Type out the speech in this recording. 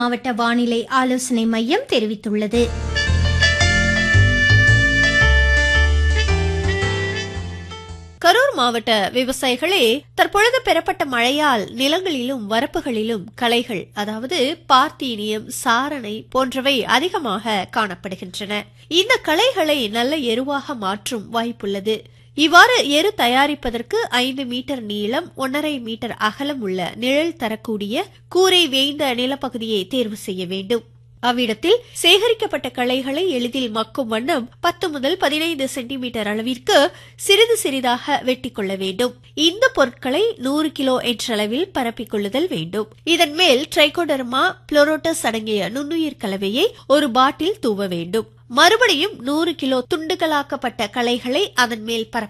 மாவட்ட வானிலை ஆலோசனை மையம் தெரிவித்துள்ளது கரூர் மாவட்ட விவசாயிகளே தற்பொழுது பெறப்பட்ட மழையால் நிலங்களிலும் வரப்புகளிலும் களைகள் அதாவது பார்த்தீனியம் சாரணை போன்றவை அதிகமாக காணப்படுகின்றன இந்த களைகளை நல்ல எருவாக மாற்றும் வாய்ப்புள்ளது இவ்வாறு எரு தயாரிப்பதற்கு ஐந்து மீட்டர் நீளம் ஒன்றரை மீட்டர் அகலம் உள்ள நிழல் தரக்கூடிய கூரை வேய்ந்த நிலப்பகுதியை தேர்வு செய்ய வேண்டும் அவ்விடத்தில் சேகரிக்கப்பட்ட களைகளை எளிதில் மக்கும் வண்ணம் பத்து முதல் பதினைந்து சென்டிமீட்டர் அளவிற்கு சிறிது சிறிதாக வெட்டிக் கொள்ள வேண்டும் இந்த பொருட்களை நூறு கிலோ என்ற அளவில் பரப்பிக் கொள்ளுதல் வேண்டும் இதன் மேல் ட்ரைகோடர்மா புளோரோட்டஸ் அடங்கிய நுண்ணுயிர் கலவையை ஒரு பாட்டில் தூவ வேண்டும் மறுபடியும் நூறு கிலோ துண்டுகளாக்கப்பட்ட களைகளை அதன் மேல் பரப்ப